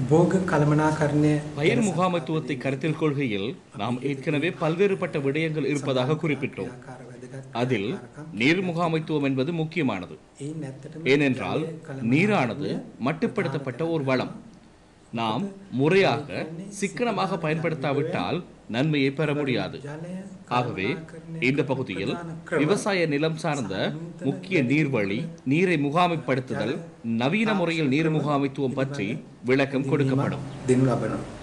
භෝග කළමනාකරණය பயிர் முகாமைத்துவத்தை கருத்தில் கொள்கையில் நாம் ஏற்கனவே பல்வேறுபட்ட விடயங்கள் இருப்பதாக குறிப்பிட்டோம் ආකාර වැදගත් அதில் நீர் முகாமைத்துவம் என்பது முக்கியமானது එයින් ඇත්තටම ஏனென்றால் நீரானது மட்டுப்படுத்தப்பட்ட ஒரு வளம் நாம் முறையாக சிக்கனமாக பயன்படுத்தாவிட்டால் நன்மையை பெற முடியாது ජලය ஆகவே இந்த பகுதியில் விவசாய நிலம் சார்ந்த முக்கிய நீர்வழி நீரை முகாமைப்படுத்துதல் நவீன முறையில் நீர் முகாமைத்துவம் பற்றி விளக்கம் கொடுக்கப்படும் දෙනු ලබනවා.